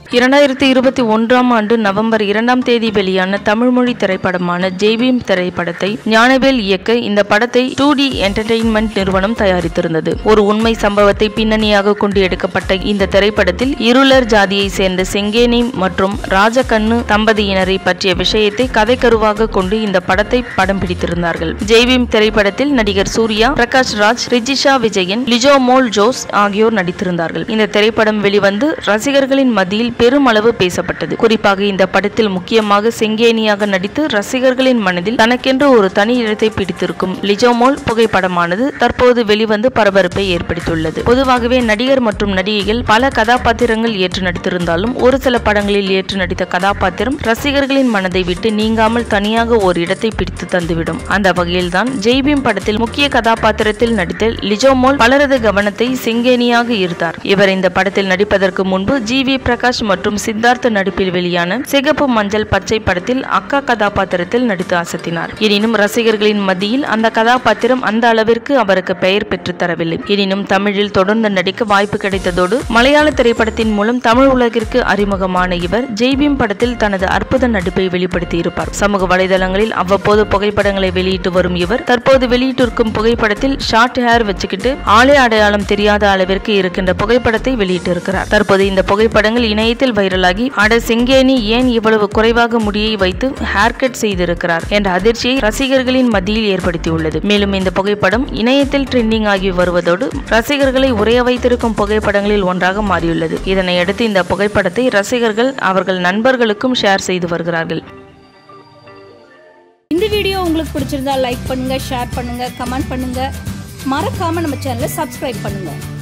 இரண்டாயிரத்தி இருபத்தி ஒன்றாம் ஆண்டு நவம்பர் இரண்டாம் தேதி வெளியான தமிழ்மொழி திரைப்படமான ஜெய்பீம் திரைப்படத்தை ஞானவேல் இயக்க இந்த படத்தை டூ டி என்டர்டெயின்மெண்ட் நிறுவனம் தயாரித்திருந்தது ஒரு உண்மை சம்பவத்தை பின்னணியாக கொண்டு எடுக்கப்பட்ட இந்த திரைப்படத்தில் இருளர் ஜாதியை சேர்ந்த செங்கேனி மற்றும் ராஜகண்ணு தம்பதியினரை பற்றிய விஷயத்தை கதைக்கருவாக கொண்டு இந்த படத்தை படம் பிடித்திருந்தார்கள் ஜெய்பீம் திரைப்படத்தில் நடிகர் சூர்யா பிரகாஷ் ராஜ் ரிஜிஷா விஜயன் லிஜோ மோல் ஜோஸ் ஆகியோர் நடித்திருந்தார்கள் இந்த திரைப்படம் வெளிவந்து ரசிகர்களின் மத்தியில் பெருமளவு பேசப்பட்டது குறிப்பாக இந்த படத்தில் முக்கியமாக செங்கேனியாக நடித்து ரசிகர்களின் மனதில் தனக்கென்று ஒரு தனி இடத்தை பிடித்திருக்கும் லிஜோமோல் புகைப்படமானது தற்போது வெளிவந்து பரபரப்பை ஏற்படுத்தியுள்ளது பொதுவாகவே நடிகர் மற்றும் நடிகைகள் பல கதாபாத்திரங்கள் ஏற்று நடித்திருந்தாலும் ஒரு சில படங்களில் ஏற்று நடித்த கதாபாத்திரம் ரசிகர்களின் மனதை விட்டு நீங்காமல் தனியாக ஒரு இடத்தை பிடித்து தந்துவிடும் அந்த வகையில்தான் ஜெய்பீம் படத்தில் முக்கிய கதாபாத்திரத்தில் நடித்த லிஜோமோல் பலரது கவனத்தை செங்கேனியாக ஈர்த்தார் இவர் இந்த படத்தில் நடிப்பதற்கு முன்பு ஜி வி பிரகாஷ் மற்றும் சித்தார்த் நடிப்பில் வெளியான சிகப்பு மஞ்சள் பச்சை படத்தில் அக்கா கதாபாத்திரத்தில் நடித்து அசத்தினார் எனினும் ரசிகர்களின் மத்தியில் அந்த கதாபாத்திரம் அந்த அளவிற்கு அவருக்கு பெயர் பெற்று தரவில்லை எனினும் தமிழில் தொடர்ந்து நடிக்க வாய்ப்பு கிடைத்ததோடு மலையாள திரைப்படத்தின் மூலம் தமிழ் உலகிற்கு அறிமுகமான இவர் ஜெய்பீம் படத்தில் தனது அற்புத நடிப்பை வெளிப்படுத்தியிருப்பார் சமூக வலைதளங்களில் அவ்வப்போது புகைப்படங்களை வெளியிட்டு வரும் இவர் தற்போது வெளியிட்டிருக்கும் புகைப்படத்தில் ஷார்ட் ஹேர் வச்சுக்கிட்டு ஆளே அடையாளம் தெரியாத அளவிற்கு இருக்கின்ற புகைப்படத்தை வெளியிட்டிருக்கிறார் தற்போது இந்த புகைப்படங்கள் இணையத்தில் வைரலாகி அட செங்கேனி ஏன் இவ்வளவு குறைவாக முடியை வைத்து ஹேர் கட் செய்திருக்கிறார் என்ற அதிர்ச்சியை ரசிகர்களின் மத்தியில் ஏற்படுத்தியுள்ளது மேலும் இந்த புகைப்படம் இணையத்தில் ட்ரெண்டிங் ஆகி வருவதோடு ரசிகர்களை உரைய வைத்திருக்கும் புகைப்படங்களில் ஒன்றாக மாறியுள்ளது இதனை அடுத்து இந்த புகைப்படத்தை ரசிகர்கள் அவர்கள் நண்பர்களுக்கும் ஷேர் செய்து வருகிறார்கள் இந்த வீடியோ உங்களுக்கு பிடிச்சிருந்தா லைக் பண்ணுங்க ஷேர் பண்ணுங்க கமெண்ட் பண்ணுங்க மறக்காம நம்ம சேனலை சப்ஸ்கிரைப் பண்ணுங்க